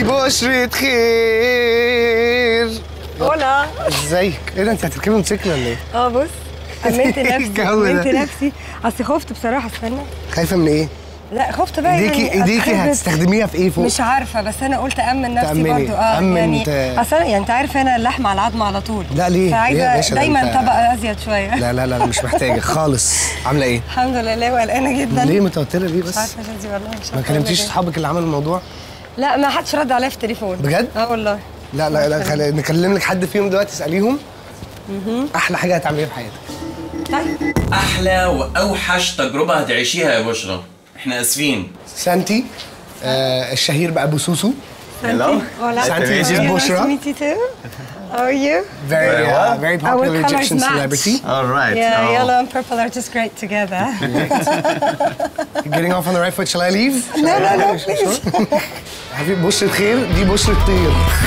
دي بشرة خير هولا ازيك؟ ايه ده انت هتركبي موتوسيكل ولا ايه؟ اه بص امنت نفسي الجو ده. امنت نفسي اصل خفت بصراحه استنى خايفة من ايه؟ لا خفت بقى ايديكي يعني ايديكي أتخبط. هتستخدميها في ايه فوق؟ مش عارفه بس انا قلت امن نفسي تأمني. برضو اه أمن يعني ت- اصل يعني انت عارف انا اللحمه على العظم على طول لا، ليه؟ ليه يا فعايزه باشا؟ ده دايما أنت- طبقه ازيد شويه لا لا لا لا، مش محتاجة خالص عاملة ايه؟ الحمد لله وقلقانه جدا ليه متوترة ليه مش بس؟ عارفه يا شادي والله مش ما عارفة كلمتيش أقول لك اصحابك اللي عملوا الموضوع؟ إيه. لا ما حدش رد عليا في التليفون بجد؟ اه والله لا لا لا خلي نكلم لك حد فيهم دلوقتي اساليهم احلى حاجة هتعمليها في حياتك طيب احلى واوحش تجربه هتعيشيها يا بشرى احنا اسفين سانتي آه الشهير بابو سوسو Hello. Hola. Santi, this is Nice Bushra. to meet you too. How are you? very uh, very popular colors Egyptian match. celebrity all right Yeah, yellow and purple are just great together. getting off on the right foot shall I leave no, no, no, Sure. please. حبيبي بشرة خير دي بشرة طير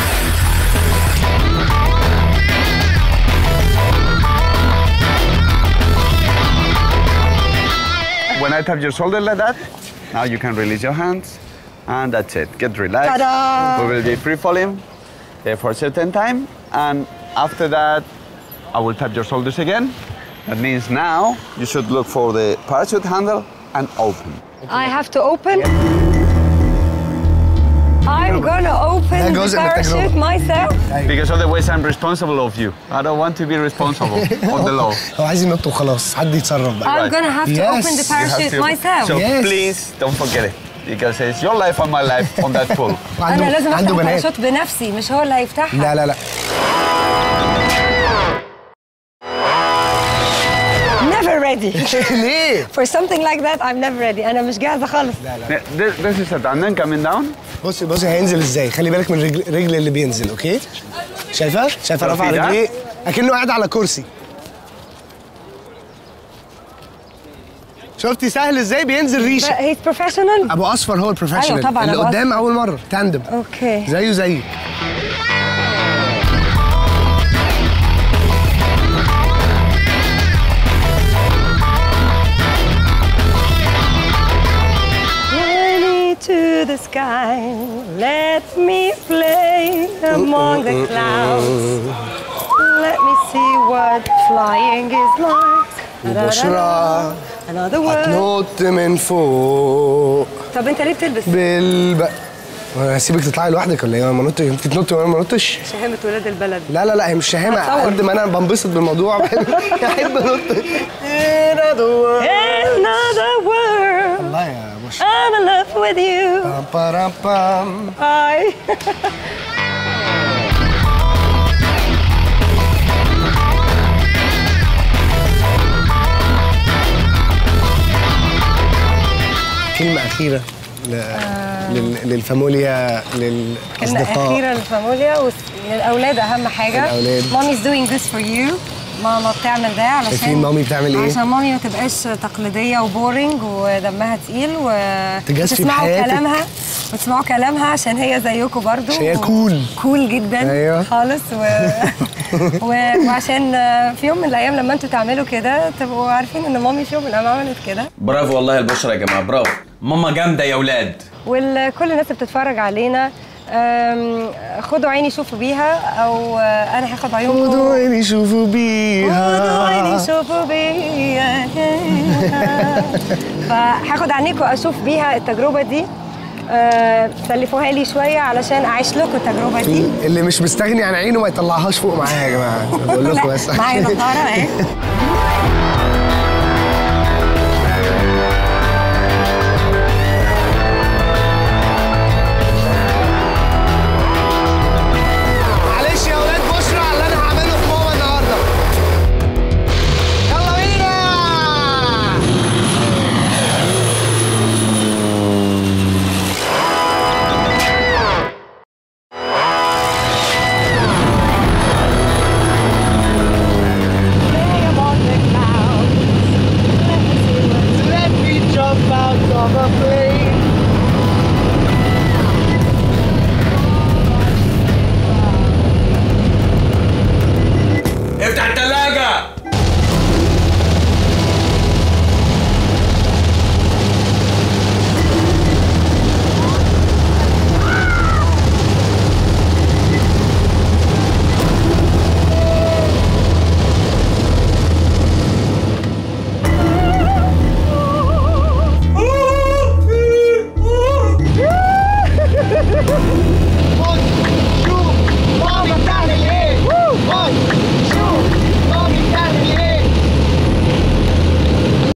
When I tap your shoulder like that, now you can release your hands, and that's it. Get relaxed. Ta-da! We will be free falling uh, for a certain time, and after that, I will tap your shoulders again. That means now you should look for the parachute handle and open. I have to open. I'm gonna open That the goes in the parachute تجربة. myself. Because otherwise, I'm responsible of you. I don't want to be responsible of the law. هو عايز ينط وخلاص حد يتصرف بقى I'm gonna have to Yes, open the you have parachute to- myself. So Yes. please don't forget it. Because it's your life and my life on that pool. انا لازم عنده افتح بنات الباراشوت بنفسي مش هو اللي هيفتحها لا لا لا never ready ليه؟ for something like that I'm never ready انا مش جاهزه خالص this, this is a tandem coming down. بصي بصي هينزل ازاي خلي بالك من رجل رجل اللي بينزل اوكي شايفه شايفه رافع في ده؟ رجليه اكنه قاعد على كرسي شفتي سهل ازاي بينزل ريشه he's professional ابو اصفر هو البروفيشنال أيوة طبعاً، اللي أبو قدام اول مره تاندم اوكي زيه زيك Journey to the sky, let me play among the clouds. Let me see what flying is like. بشرى Another word. هتنط من فوق طب انت ليه بتلبس بالبق هسيبك تطلعي لوحدك ولا ايه أنا ما نطش انت تنطي وانا ما نطش شهامة ولاد البلد لا لا لا هي مش شهامه هتصور. قد ما انا بنبسط بالموضوع بحب بحب انط Another word. الله يا بشرى I'm in love with you. بام بارام بام Bye. كلمة أخيرة ل... لل... للفاموليا كلمة للأصدقاء أخيرة للفاميليا وللأولاد أهم حاجة الأولاد. Mommy's doing this for you ماما بتعمل ده علشان شايفين مامي بتعمل إيه؟ عشان مامي ما تبقاش تقليدية وبورنج ودمها تقيل و تجازفي وتسمعوا بحياتك. كلامها وتسمعوا كلامها عشان هي زيكم برضو عشان هي و- كول. كول جدا أيوة. خالص و... و... وعشان في يوم من الأيام لما انتوا تعملوا كده تبقوا عارفين إن مامي في يوم من الأيام عملت كده برافو والله البشرى يا جماعه برافو ماما جامده يا اولاد وكل الناس اللي بتتفرج علينا أم، خدوا عيني شوفوا بيها او آه، انا هاخد عيونكم خدوا عيني شوفوا خدوا عيني بيها شوفوا بيها فهاخد عينيكم اشوف بيها التجربه دي آه، سلفوها لي شويه علشان اعيش لكم التجربه دي اللي مش مستغني عن عينه ما يطلعهاش فوق معايا يا جماعة بقول لكم بس معايا نضاره اهي